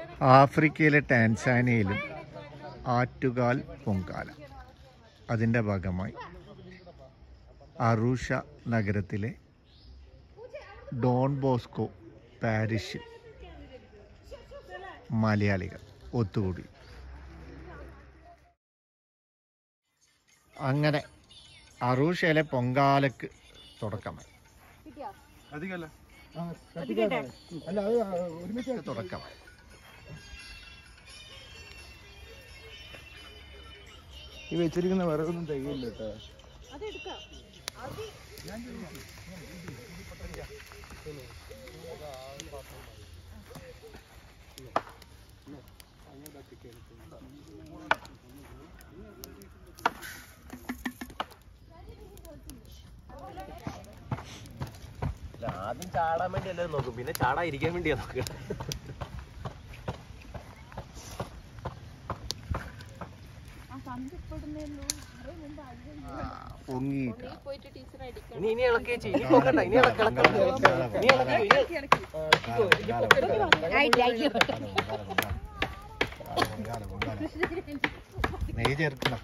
ആഫ്രിക്കയിലെ ടാൻസാനിയയിലും ആറ്റുകാൽ പൊങ്കാല അതിൻ്റെ ഭാഗമായി അറൂഷ നഗരത്തിലെ ഡോൺ ബോസ്കോ പാരിഷിൽ മലയാളികൾ ഒത്തുകൂടി അങ്ങനെ അറൂഷയിലെ പൊങ്കാലക്ക് തുടക്കമായി അധികമല്ല അല്ല അത് ഒരുമിച്ച് തുടക്കമായി ഈ വെച്ചിരിക്കുന്ന വിറകൊന്നും തികയില്ല കേട്ടോ ആദ്യം ചാടാൻ വേണ്ടി അല്ലേ നോക്കും പിന്നെ ചാടാ ഇരിക്കാൻ വേണ്ടിയാ നോക്കുക പൊങ്ങിയിട്ട് ഇനി ഇനി ഇളക്കി വെച്ച് ഇനി പൊക്കണ്ട ഇനി ഇളക്കി ഇളക്കി ഇനി ഇളക്കി ഇനി നെയ്യ് ചേർക്കണം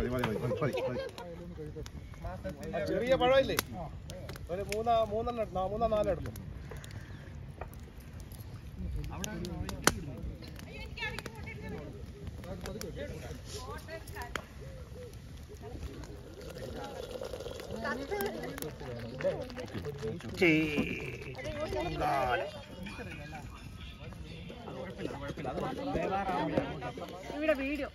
ചെറിയ പഴമില്ലേ ഒരു മൂന്നാ മൂന്നെണ്ണം എടുത്തോ, മൂന്നോ നാലോ എടുത്തു ഇവിടെ വീഡിയോ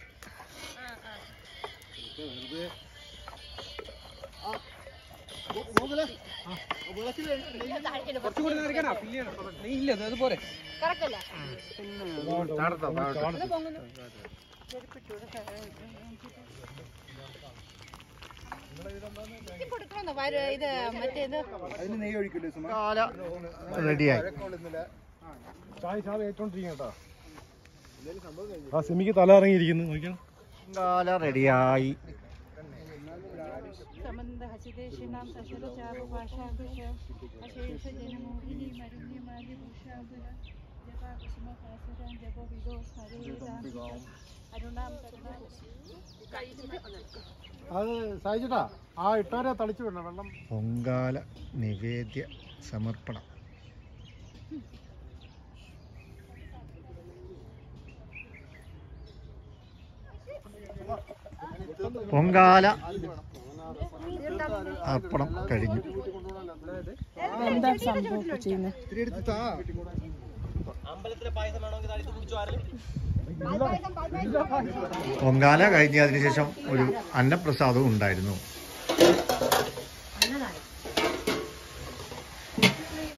കുറച്ചുകൂടി നിറയ്ക്കാനാ ഇല്ല അതുപോലെ കറക്കല്ല കൊടുക്കണമെന്നോ വര- ഇത് മറ്റേത് അതിന് നെയ്യ് ഒഴിക്കില്ലേ സുമ കാല റെഡിയായി ചായ ചായ ഏറ്റോണ്ടിരിക്കും കേട്ടോ ആ സിമിക്ക് തല ഇറങ്ങിയിരിക്കുന്നു നോക്കിയാണ് കാല റെഡിയായി സംബന്ധ ഹസിദേശിനാം സശരചാരു ഭാഷാകുശ അശേഷ ജനമോഹിനി മരുന്നി മാലി ഭൂഷാകുല ജപാകുസുമ ഭാസുരാം ജപ വിദോ ഹരേരാം അരുണാം കരുണാ അത് സായിച്ചേട്ടാ ആ ഇട്ടാരെ തളിച്ചു വിടണം വെള്ളം പൊങ്കാല നിവേദ്യ സമർപ്പണം പൊങ്കാല അർപ്പണം കഴിഞ്ഞു എന്താ സംഭവം ചെയ്യുന്നത് ഇത്തിരി എടുത്ത് താ അമ്പലത്തിലെ പായസം വേണമെങ്കിൽ താഴെ കുടിച്ചു ആരല്ലേ പൊങ്കാല കഴിഞ്ഞതിന് ശേഷം ഒരു അന്നപ്രസാദവും ഉണ്ടായിരുന്നു